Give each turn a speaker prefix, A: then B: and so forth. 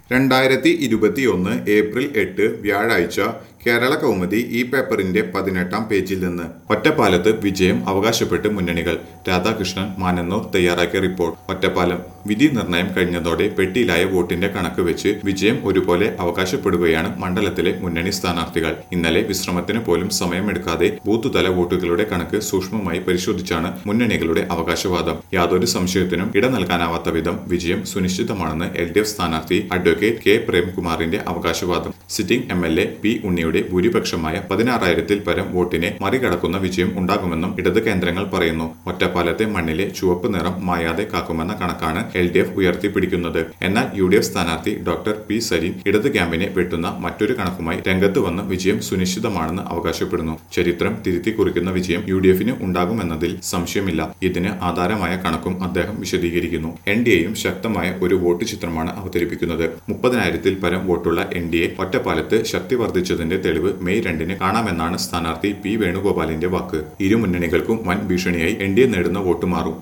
A: രണ്ടായിരത്തി ഇരുപത്തിയൊന്ന് ഏപ്രിൽ എട്ട് വ്യാഴാഴ്ച കേരള കൗമുദി ഈ പേപ്പറിന്റെ പതിനെട്ടാം പേജിൽ നിന്ന് ഒറ്റപ്പാലത്ത് വിജയം അവകാശപ്പെട്ട് മുന്നണികൾ രാധാകൃഷ്ണൻ മാനന്നൂർ തയ്യാറാക്കിയ റിപ്പോർട്ട് ഒറ്റപ്പാലം വിധി നിർണയം കഴിഞ്ഞതോടെ പെട്ടിയിലായ വോട്ടിന്റെ കണക്ക് വെച്ച് വിജയം ഒരുപോലെ അവകാശപ്പെടുകയാണ് മണ്ഡലത്തിലെ മുന്നണി സ്ഥാനാർത്ഥികൾ ഇന്നലെ വിശ്രമത്തിന് പോലും സമയമെടുക്കാതെ ബൂത്തുതല വോട്ടുകളുടെ കണക്ക് സൂക്ഷ്മമായി പരിശോധിച്ചാണ് മുന്നണികളുടെ അവകാശവാദം യാതൊരു സംശയത്തിനും ഇട നൽകാനാവാത്ത വിധം വിജയം സുനിശ്ചിതമാണെന്ന് എൽ ഡി എഫ് സ്ഥാനാർത്ഥി അഡ്വക്കേറ്റ് കെ പ്രേംകുമാറിന്റെ അവകാശവാദം sitting M L A P ഉണ്ണിയുടെ ഭൂരിപക്ഷമായ പതിനാറായിരത്തിൽ പരം വോട്ടിനെ മറികടക്കുന്ന വിജയം ഉണ്ടാകുമെന്നും ഇടത് കേന്ദ്രങ്ങൾ പറയുന്നു ഒറ്റപ്പാലത്തെ മണ്ണിലെ ചുവപ്പ് നിറം മായാതെ കാക്കുമെന്ന കണക്കാണ് എൽ ഡി എഫ് ഉയർത്തിപ്പിടിക്കുന്നത് എന്നാൽ യു ഡി എഫ് സ്ഥാനാർത്ഥി ഡോക്ടർ പി സരീൻ ഇടത് ക്യാമ്പിനെ വെട്ടുന്ന മറ്റൊരു കണക്കുമായി രംഗത്ത് വന്ന് വിജയം സുനിശ്ചിതമാണെന്ന് അവകാശപ്പെടുന്നു ചരിത്രം തിരുത്തി കുറിക്കുന്ന വിജയം യു ഡി എഫിന് ഉണ്ടാകുമെന്നതിൽ സംശയമില്ല ഇതിന് ആധാരമായ കണക്കും അദ്ദേഹം വിശദീകരിക്കുന്നു എൻ ഡി എയും ശക്തമായ ഒരു വോട്ട് ചിത്രമാണ് അവതരിപ്പിക്കുന്നത് മുപ്പതിനായിരത്തിൽ പരം വോട്ടുള്ള എൻ ഡി എ ഒറ്റപ്പാലത്ത് ശക്തി വർദ്ധിച്ചതിന്റെ തെളിവ് മെയ് രണ്ടിന് കാണാമെന്നാണ് സ്ഥാനാർത്ഥി പി വേണുഗോപാലിന്റെ വാക്ക് ഇരു മുന്നണികൾക്കും വൻ ഭീഷണിയായി എൻ ഡി എ നേടുന്ന വോട്ട് മാറും